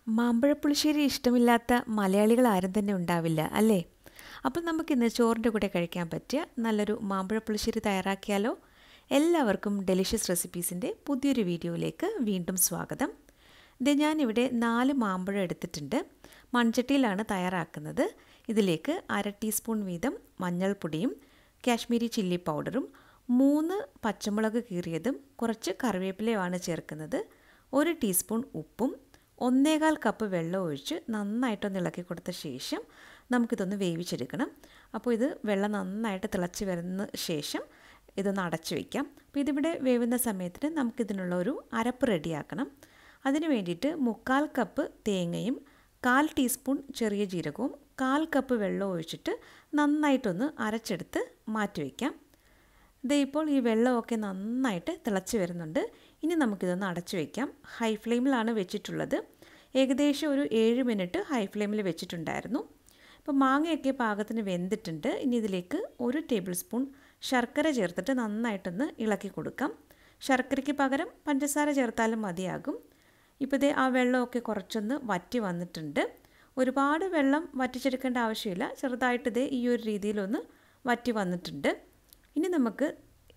മാമ്പഴപ്പുളിശ്ശേരി ഇഷ്ടമില്ലാത്ത മലയാളികൾ ആരും തന്നെ ഉണ്ടാവില്ല അല്ലേ അപ്പോൾ നമുക്കിന്ന് ചോറിൻ്റെ കൂടെ കഴിക്കാൻ പറ്റിയ നല്ലൊരു മാമ്പഴപ്പുളിശ്ശേരി തയ്യാറാക്കിയാലോ എല്ലാവർക്കും ഡെലിഷ്യസ് റെസിപ്പീസിൻ്റെ പുതിയൊരു വീഡിയോയിലേക്ക് വീണ്ടും സ്വാഗതം ഇത് ഞാനിവിടെ നാല് മാമ്പഴം എടുത്തിട്ടുണ്ട് മൺചട്ടിയിലാണ് തയ്യാറാക്കുന്നത് ഇതിലേക്ക് അര ടീസ്പൂൺ വീതം മഞ്ഞൾപ്പൊടിയും കാശ്മീരി ചില്ലി പൗഡറും മൂന്ന് പച്ചമുളക് കീറിയതും കുറച്ച് കറിവേപ്പിലയുമാണ് ചേർക്കുന്നത് ഒരു ടീസ്പൂൺ ഉപ്പും ഒന്നേകാൽ കപ്പ് വെള്ളം ഒഴിച്ച് നന്നായിട്ടൊന്ന് ഇളക്കി കൊടുത്ത ശേഷം നമുക്കിതൊന്ന് വേവിച്ചെടുക്കണം അപ്പോൾ ഇത് വെള്ളം നന്നായിട്ട് തിളച്ച് വരുന്ന ശേഷം ഇതൊന്ന് അടച്ചു വയ്ക്കാം അപ്പോൾ ഇതിവിടെ വേവുന്ന സമയത്തിന് നമുക്കിതിനുള്ള ഒരു അരപ്പ് റെഡിയാക്കണം അതിന് വേണ്ടിയിട്ട് മുക്കാൽ കപ്പ് തേങ്ങയും കാൽ ടീസ്പൂൺ ചെറിയ ജീരകവും കാൽ കപ്പ് വെള്ളം ഒഴിച്ചിട്ട് നന്നായിട്ടൊന്ന് അരച്ചെടുത്ത് മാറ്റി വയ്ക്കാം ദേ ഇപ്പോൾ ഈ വെള്ളമൊക്കെ നന്നായിട്ട് തിളച്ച് വരുന്നുണ്ട് ഇനി നമുക്കിതൊന്ന് അടച്ചു വയ്ക്കാം ഹൈ ഫ്ലെയിമിലാണ് വെച്ചിട്ടുള്ളത് ഏകദേശം ഒരു ഏഴ് മിനിറ്റ് ഹൈ ഫ്ലെയിമിൽ വെച്ചിട്ടുണ്ടായിരുന്നു അപ്പോൾ മാങ്ങയൊക്കെ പാകത്തിന് വെന്തിട്ടുണ്ട് ഇനി ഇതിലേക്ക് ഒരു ടേബിൾ സ്പൂൺ ശർക്കര ചേർത്തിട്ട് നന്നായിട്ടൊന്ന് ഇളക്കി കൊടുക്കാം ശർക്കരയ്ക്ക് പകരം പഞ്ചസാര ചേർത്താലും മതിയാകും ഇപ്പോൾ ഇതേ ആ വെള്ളമൊക്കെ കുറച്ചൊന്ന് വറ്റി വന്നിട്ടുണ്ട് ഒരുപാട് വെള്ളം വറ്റിച്ചെടുക്കേണ്ട ആവശ്യമില്ല ചെറുതായിട്ട് ഇതേ ഈ ഒരു രീതിയിലൊന്ന് വറ്റി വന്നിട്ടുണ്ട് ഇനി നമുക്ക്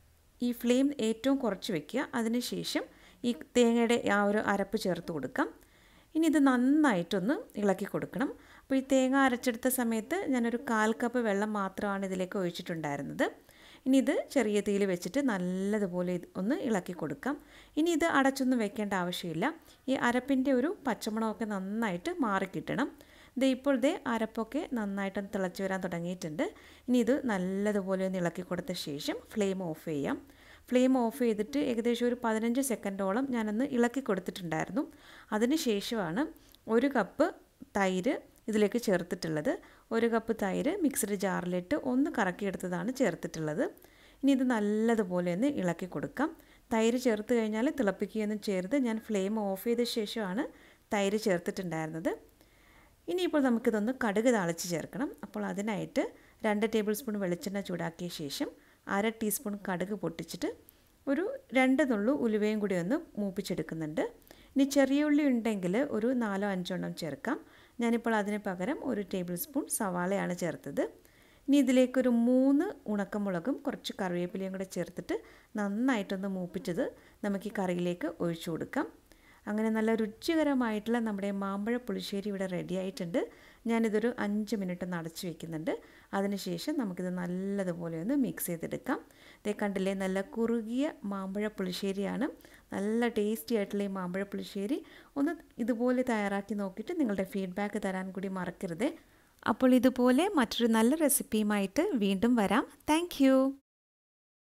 ഈ ഫ്ലെയിം ഏറ്റവും കുറച്ച് വെക്കുക അതിനുശേഷം ഈ തേങ്ങയുടെ ആ ഒരു അരപ്പ് ചേർത്ത് കൊടുക്കാം ഇനി ഇത് നന്നായിട്ടൊന്ന് ഇളക്കി കൊടുക്കണം അപ്പോൾ ഈ തേങ്ങ അരച്ചെടുത്ത സമയത്ത് ഞാനൊരു കാൽ കപ്പ് വെള്ളം മാത്രമാണ് ഇതിലേക്ക് ഒഴിച്ചിട്ടുണ്ടായിരുന്നത് ഇനി ഇത് ചെറിയ തീയിൽ വെച്ചിട്ട് നല്ലതുപോലെ ഒന്ന് ഇളക്കി കൊടുക്കാം ഇനി ഇത് അടച്ചൊന്നും വെക്കേണ്ട ആവശ്യമില്ല ഈ അരപ്പിൻ്റെ ഒരു പച്ചമണമൊക്കെ നന്നായിട്ട് മാറിക്കിട്ടണം ഇത് ഇപ്പോൾ ഇതേ അരപ്പൊക്കെ നന്നായിട്ടൊന്ന് തിളച്ച് വരാൻ തുടങ്ങിയിട്ടുണ്ട് ഇനി ഇത് നല്ലതുപോലെ ഒന്ന് ഇളക്കി കൊടുത്ത ശേഷം ഫ്ലെയിം ഓഫ് ചെയ്യാം ഫ്ലെയിം ഓഫ് ചെയ്തിട്ട് ഏകദേശം ഒരു പതിനഞ്ച് സെക്കൻഡോളം ഞാനൊന്ന് ഇളക്കി കൊടുത്തിട്ടുണ്ടായിരുന്നു അതിന് ശേഷമാണ് ഒരു കപ്പ് തൈര് ഇതിലേക്ക് ചേർത്തിട്ടുള്ളത് ഒരു കപ്പ് തൈര് മിക്സഡ് ജാറിലിട്ട് ഒന്ന് കറക്കിയെടുത്തതാണ് ചേർത്തിട്ടുള്ളത് ഇനി ഇത് നല്ലതുപോലെ ഒന്ന് ഇളക്കി കൊടുക്കാം തൈര് ചേർത്ത് കഴിഞ്ഞാൽ തിളപ്പിക്കുകയൊന്നും ചേർത്ത് ഞാൻ ഫ്ലെയിം ഓഫ് ചെയ്ത ശേഷമാണ് തൈര് ചേർത്തിട്ടുണ്ടായിരുന്നത് ഇനിയിപ്പോൾ നമുക്കിതൊന്ന് കടുക് താളിച്ച് ചേർക്കണം അപ്പോൾ അതിനായിട്ട് രണ്ട് ടേബിൾ സ്പൂൺ വെളിച്ചെണ്ണ ചൂടാക്കിയ ശേഷം അര ടീസ്പൂൺ കടുക് പൊട്ടിച്ചിട്ട് ഒരു രണ്ട് നുള്ളു ഉലുവയും കൂടി ഒന്ന് മൂപ്പിച്ചെടുക്കുന്നുണ്ട് ഇനി ചെറിയ ഉള്ളി ഉണ്ടെങ്കിൽ ഒരു നാലോ അഞ്ചോ എണ്ണം ചേർക്കാം ഞാനിപ്പോൾ അതിന് പകരം ഒരു ടേബിൾ സ്പൂൺ സവാളയാണ് ചേർത്തത് ഇനി ഇതിലേക്കൊരു മൂന്ന് ഉണക്കമുളകും കുറച്ച് കറിവേപ്പിലയും കൂടെ ചേർത്തിട്ട് നന്നായിട്ടൊന്ന് മൂപ്പിച്ചത് നമുക്ക് ഈ കറിയിലേക്ക് ഒഴിച്ചു കൊടുക്കാം അങ്ങനെ നല്ല രുചികരമായിട്ടുള്ള നമ്മുടെ മാമ്പഴ പുളിശ്ശേരി ഇവിടെ റെഡി ആയിട്ടുണ്ട് ഞാനിതൊരു അഞ്ച് മിനിറ്റ് ഒന്ന് അടച്ചു വെക്കുന്നുണ്ട് അതിനുശേഷം നമുക്കിത് നല്ലതുപോലെ ഒന്ന് മിക്സ് ചെയ്തെടുക്കാം ഇതേ കണ്ടില്ലേ നല്ല കുറുകിയ മാമ്പഴ പുളിശ്ശേരിയാണ് നല്ല ടേസ്റ്റി ആയിട്ടുള്ള ഈ മാമ്പഴ പുളിശ്ശേരി ഒന്ന് ഇതുപോലെ തയ്യാറാക്കി നോക്കിയിട്ട് നിങ്ങളുടെ ഫീഡ്ബാക്ക് തരാൻ കൂടി മറക്കരുത് അപ്പോൾ ഇതുപോലെ മറ്റൊരു നല്ല റെസിപ്പിയുമായിട്ട് വീണ്ടും വരാം താങ്ക്